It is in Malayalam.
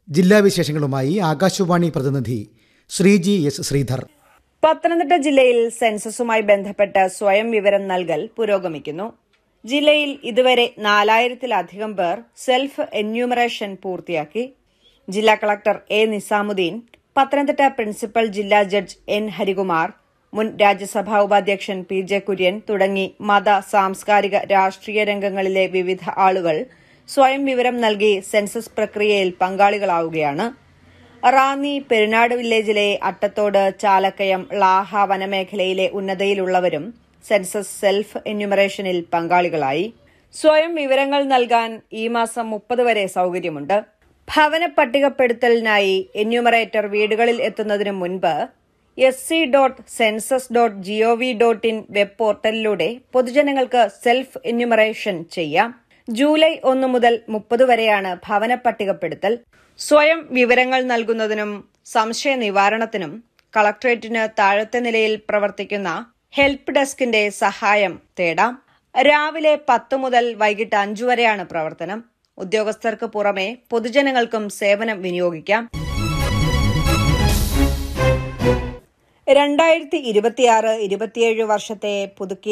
ജില്ലാ വിശേഷങ്ങളുമായി ആകാശവാണി പ്രതിനിധി ശ്രീജി എസ് ശ്രീധർ പത്തനംതിട്ട ജില്ലയിൽ സെൻസസുമായി ബന്ധപ്പെട്ട് സ്വയം വിവരം നൽകൽ പുരോഗമിക്കുന്നു ജില്ലയിൽ ഇതുവരെ നാലായിരത്തിലധികം പേർ സെൽഫ് എന്യൂമറേഷൻ പൂർത്തിയാക്കി ജില്ലാ collector A Nizamuddin Pathanamthitta principal ജില്ലാ ജഡ്ജ് എൻ ഹരികുമാർ മുൻ രാജ്യസഭാ ഉപാധ്യക്ഷൻ പി ജെ കുര്യൻ തുടങ്ങി മത സാംസ്കാരിക രാഷ്ട്രീയ രംഗങ്ങളിലെ വിവിധ ആളുകൾ സ്വയം വിവരം നൽകി സെൻസസ് പ്രക്രിയയിൽ പങ്കാളികളാവുകയാണ് റാന്നി പെരുനാട് വില്ലേജിലെ അട്ടത്തോട് ചാലക്കയം ളാഹ വനമേഖലയിലെ ഉന്നതയിലുള്ളവരും സെൻസസ് സെൽഫ് എന്യൂമറേഷനിൽ പങ്കാളികളായി സ്വയം വിവരങ്ങൾ നൽകാൻ ഈ മാസം മുപ്പത് വരെ സൌകര്യമുണ്ട് ഭവന പട്ടികപ്പെടുത്തലിനായി എന്യൂമറേറ്റർ വീടുകളിൽ എത്തുന്നതിനു മുൻപ് S C dot census dot G O V dot in web പോർട്ടലിലൂടെ പൊതുജനങ്ങൾക്ക് സെൽഫ് എന്യൂമറേഷൻ ചെയ്യാം ജൂലൈ ഒന്ന് മുതൽ മുപ്പത് വരെയാണ് ഭവന പട്ടികപ്പെടുത്തൽ സ്വയം വിവരങ്ങൾ നൽകുന്നതിനും സംശയ നിവാരണത്തിനും കളക്ടറേറ്റിന് താഴത്തെ നിലയിൽ പ്രവർത്തിക്കുന്ന ഹെൽപ്പ് ഡെസ്കിന്റെ സഹായം തേടാം രാവിലെ പത്ത് മുതൽ വൈകിട്ട് അഞ്ചു വരെയാണ് പ്രവർത്തനം ഉദ്യോഗസ്ഥർക്ക് പുറമെ പൊതുജനങ്ങൾക്കും സേവനം വിനിയോഗിക്കാം രണ്ടായിരത്തി ഇരുപത്തിയാറ് ഇരുപത്തിയേഴ് വർഷത്തെ പുതുക്കിയ